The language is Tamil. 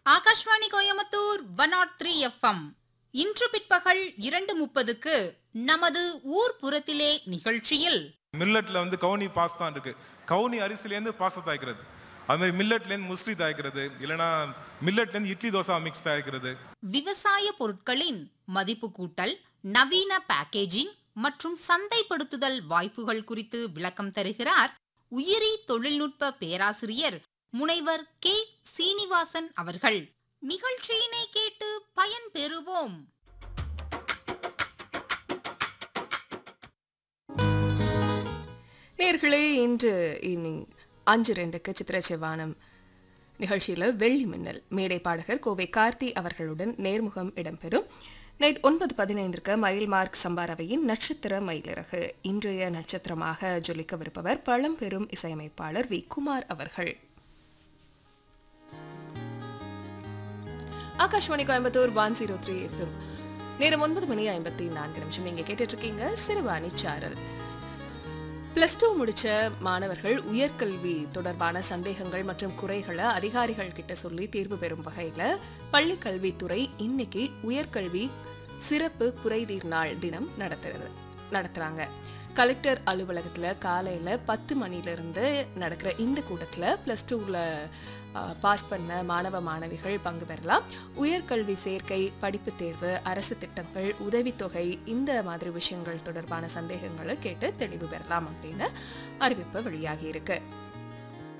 Akashvani Coimbatore one nought three FM இன்று பிற்பகல் இரண்டு முப்பதுக்கு நமது ஊர் புறத்திலே நிகழ்ச்சியில் மில்லட்ல வந்து கவுனி பாஸ் தான் இருக்கு கவுனி அரிசிலேருந்து பாஸ்தா தயாரிக்கிறது அது மாதிரி மில்லட்லேருந்து முஸ்லி தயாரிக்கிறது இல்லைன்னா மில்லட்லேருந்து இட்லி தோசை மிக்ஸ் தயாரிக்கிறது விவசாய பொருட்களின் மதிப்பு கூட்டல் நவீன பேக்கேஜிங் மற்றும் சந்தைப்படுத்துதல் வாய்ப்புகள் குறித்து விளக்கம் தருகிறார் உயிரி தொழில்நுட்ப பேராசிரியர் முனைவர் கே சீனிவாசன் அவர்கள் நிகழ்ச்சியினை கேட்டு பயன் பெறுவோம் நேர்களே இன்று ஈவினிங் அஞ்சு ரெண்டுக்கு சித்திர செவ்வானம் நிகழ்ச்சியில் வெள்ளி மின்னல் மேடை பாடகர் கோவை கார்த்தி அவர்களுடன் நேர்முகம் இடம்பெறும் நைட் ஒன்பது பதினைந்திற்கு மயில் மார்க் சம்பாரவையின் நட்சத்திர மயிலிறகு இன்றைய நட்சத்திரமாக ஜொலிக்கவிருப்பவர் பழம்பெரும் இசையமைப்பாளர் வி குமார் அவர்கள் Akashvani Coimbatore one zero three FM நேரம் ஒன்பது மணி ஐம்பத்தி நான்கு நிமிஷம் நீங்க கேட்டுட்டு இருக்கீங்க சிறுவாணி சாரல் பிளஸ் டூ முடிச்ச மாணவர்கள் உயர்கல்வி தொடர்பான சந்தேகங்கள் மற்றும் குறைகளை அதிகாரிகள் கிட்ட சொல்லி தீர்வு பெறும் வகையில பள்ளி கல்வித்துறை இன்னைக்கு உயர்கல்வி சிறப்பு குறைதீர் நாள் தினம் நடத்துறது நடத்துறாங்க கலெக்டர் அலுவலகத்துல காலையில பத்து மணில இருந்து நடக்கிற இந்த கூட்டத்துல பிளஸ் டூவில் பாஸ் பண்ண மாணவ மாணவிகள் பங்கு பெறலாம் உயர்கல்வி சேர்க்கை படிப்பு தேர்வு அரசு திட்டங்கள் உதவித்தொகை இந்த மாதிரி விஷயங்கள் தொடர்பான சந்தேகங்களை கேட்டு தெளிவு பெறலாம் அப்படின்னு அறிவிப்பு வெளியாகி இருக்கு